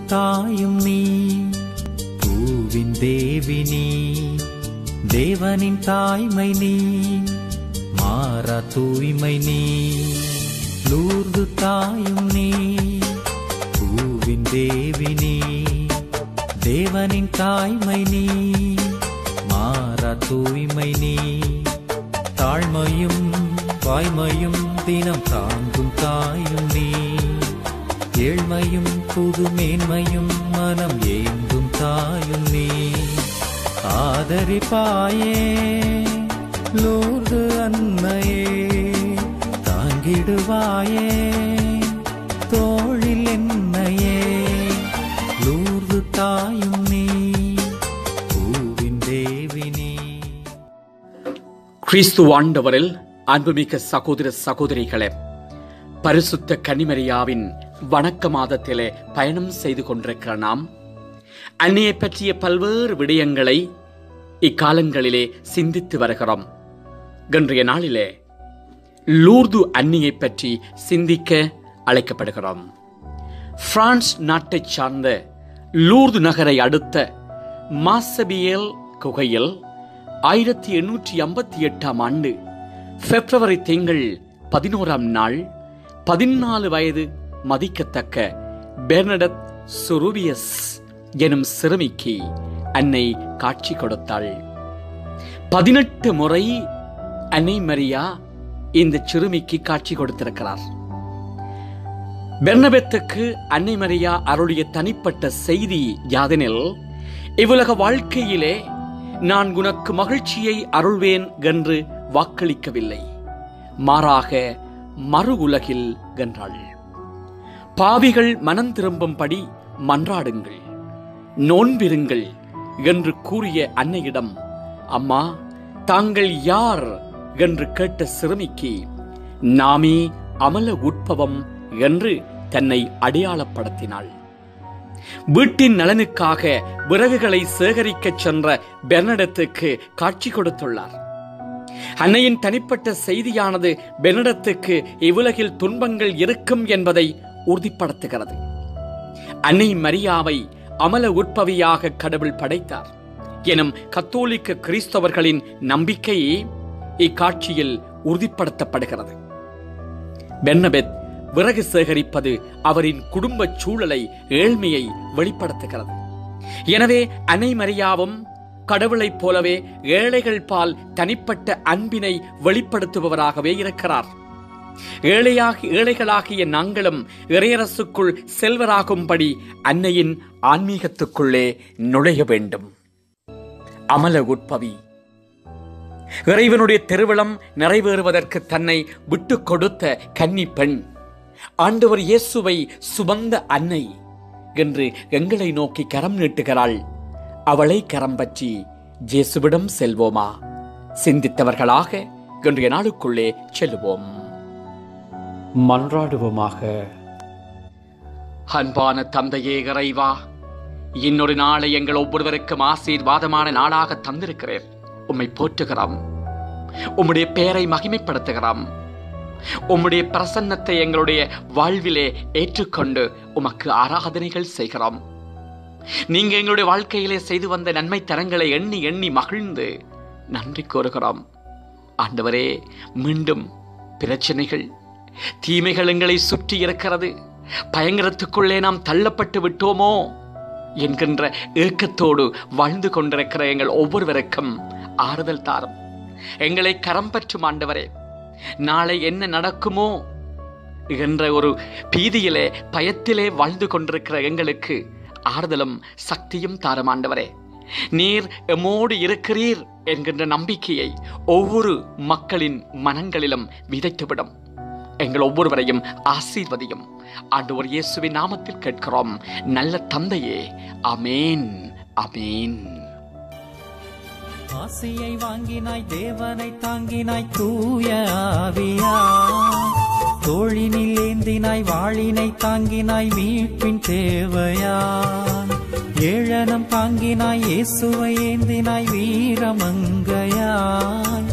தாயும் நீ பூவின் தேவி நீ தேவனின் தாய்மை நீ மாறா தூய்மை நீ லூர்து தாயும் நீ பூவின் தேவி நீ தேவனின் தாய்மை நீ மாறா தூய்மை நீ தாழ்மையும் வாய்மையும் தினம் தாங்கும் தாயும் நீ ஏழ்மையும் புது மேன்மையும் மனம் ஏந்தும் தாயும் நீ ஆதரிப்பாயே லூர்து அன்னையே தாங்கிடுவாயே தோழில் என்னையே லூர்து தாயும் நீ பூவின் தேவி நீ கிறிஸ்து ஆண்டவரில் அன்புமிக்க சகோதர சகோதரிகளே பரிசுத்த கன்னிமரியாவின் வணக்க மாதத்திலே பயணம் செய்து கொண்டிருக்கிற நாம் அன்னையை பற்றிய பல்வேறு விடயங்களை இக்காலங்களிலே சிந்தித்து வருகிறோம் இன்றைய நாளிலே லூர்து அன்னியை பற்றி சிந்திக்க அழைக்கப்படுகிறோம் பிரான்ஸ் நாட்டைச் சார்ந்த லூர்து நகரை அடுத்த மாசபியல் குகையில் ஆயிரத்தி எண்ணூற்றி ஐம்பத்தி எட்டாம் ஆண்டு பிப்ரவரி திங்கள் பதினோராம் நாள் பதினாலு வயது மதிக்கத்தக்க பெர்னடத் சுருவியஸ் எனும் சிறுமிக்கு அன்னை காட்சி கொடுத்தாள் பதினெட்டு முறை அன்னை மரியா இந்த சிறுமிக்கு காட்சி கொடுத்திருக்கிறார் பெர்னபெத்துக்கு அன்னை மரியா அருளிய தனிப்பட்ட செய்தி யாதெனில் இவ்வுலக வாழ்க்கையிலே நான் உனக்கு மகிழ்ச்சியை அருள்வேன் என்று வாக்களிக்கவில்லை மாறாக மறு உலகில் என்றாள் பாவிகள் மனம் திரும்பும்படி மன்றாடுங்கள் நோன்பிருங்கள் என்று கூறிய அன்னையிடம் அம்மா தாங்கள் யார் என்று கேட்ட சிறுமிக்கு நாமே அமல உட்பவம் என்று தன்னை அடையாளப்படுத்தினாள் வீட்டின் நலனுக்காக விறகுகளை சேகரிக்கச் சென்ற பெர்னடத்துக்கு காட்சி கொடுத்துள்ளார் அன்னையின் தனிப்பட்ட செய்தியானது பெர்னடத்துக்கு இவ்வுலகில் துன்பங்கள் இருக்கும் என்பதை உறுதிப்படுத்துகிறது அன்னை மரியாவை அமல உட்பவியாக கடவுள் படைத்தார் எனும் கத்தோலிக்க கிறிஸ்தவர்களின் நம்பிக்கை இக்காட்சியில் உறுதிப்படுத்தப்படுகிறது பெர்னபெத் விறகு சேகரிப்பது அவரின் குடும்ப சூழலை ஏழ்மையை வெளிப்படுத்துகிறது எனவே அன்னை மரியாவும் கடவுளைப் போலவே ஏழைகள் பால் தனிப்பட்ட அன்பினை வெளிப்படுத்துபவராகவே இருக்கிறார் ஏழையாகி ஏழைகளாகிய நாங்களும் இறையரசுக்குள் செல்வராகும்படி அன்னையின் ஆன்மீகத்துக்குள்ளே நுழைய வேண்டும் அமல உட்பவி இறைவனுடைய திருவிழம் நிறைவேறுவதற்கு தன்னை விட்டுக் கொடுத்த கன்னி பெண் ஆண்டவர் இயேசுவை சுமந்த அன்னை என்று எங்களை நோக்கி கரம் நீட்டுகிறாள் அவளை கரம் பற்றி ஜேசுவிடம் செல்வோமா சிந்தித்தவர்களாக இன்றைய நாளுக்குள்ளே செல்வோம் மன்றாடுவோமாக அன்பான தந்தையே இறைவா இன்னொரு நாளை எங்கள் ஒவ்வொருவருக்கும் ஆசீர்வாதமான நாளாக தந்திருக்கிறேன் உம்மை போற்றுகிறோம் உம்முடைய பெயரை மகிமைப்படுத்துகிறோம் உம்முடைய பிரசன்னத்தை எங்களுடைய வாழ்விலே ஏற்றுக்கொண்டு உமக்கு ஆராதனைகள் செய்கிறோம் நீங்க எங்களுடைய வாழ்க்கையிலே செய்து வந்த நன்மை தரங்களை எண்ணி எண்ணி மகிழ்ந்து நன்றி கூறுகிறோம் ஆண்டவரே மீண்டும் பிரச்சனைகள் தீமைகள் எங்களை சுற்றி இருக்கிறது பயங்கரத்துக்குள்ளே நாம் தள்ளப்பட்டு விட்டோமோ என்கின்ற ஏக்கத்தோடு வாழ்ந்து கொண்டிருக்கிற எங்கள் ஒவ்வொருவருக்கும் ஆறுதல் தாரும் எங்களை கரம் பற்றும் ஆண்டவரே நாளை என்ன நடக்குமோ என்ற ஒரு பீதியிலே பயத்திலே வாழ்ந்து கொண்டிருக்கிற எங்களுக்கு ஆறுதலும் சக்தியும் தாரும் ஆண்டவரே நீர் எம்மோடு இருக்கிறீர் என்கின்ற நம்பிக்கையை ஒவ்வொரு மக்களின் மனங்களிலும் விதைத்துவிடும் எங்கள் ஒவ்வொருவரையும் ஆசீர்வதியும் ஆண்டவர் இயேசுவின் நாமத்தில் கேட்கிறோம் நல்ல தந்தையே அமேன் அமேன் ஆசையை வாங்கினாய் தேவனை தாங்கினாய் தூய ஆவியா தோழினில் ஏந்தினாய் வாளினை தாங்கினாய் மீட்பின் தேவையான் ஏழனம் தாங்கினாய் இயேசுவை ஏந்தினாய் வீரமங்கையாய்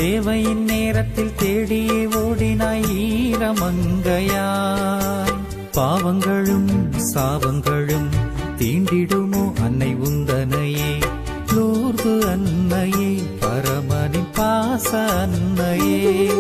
தேவையின் நேரத்தில் தேடியே ஓடினாய் ஈரமங்கையாய் பாவங்களும் சாபங்களும் தீண்டிடுமோ அன்னை உந்தனையே லூர்து அன்னையே பரமனின் பாச அன்னையே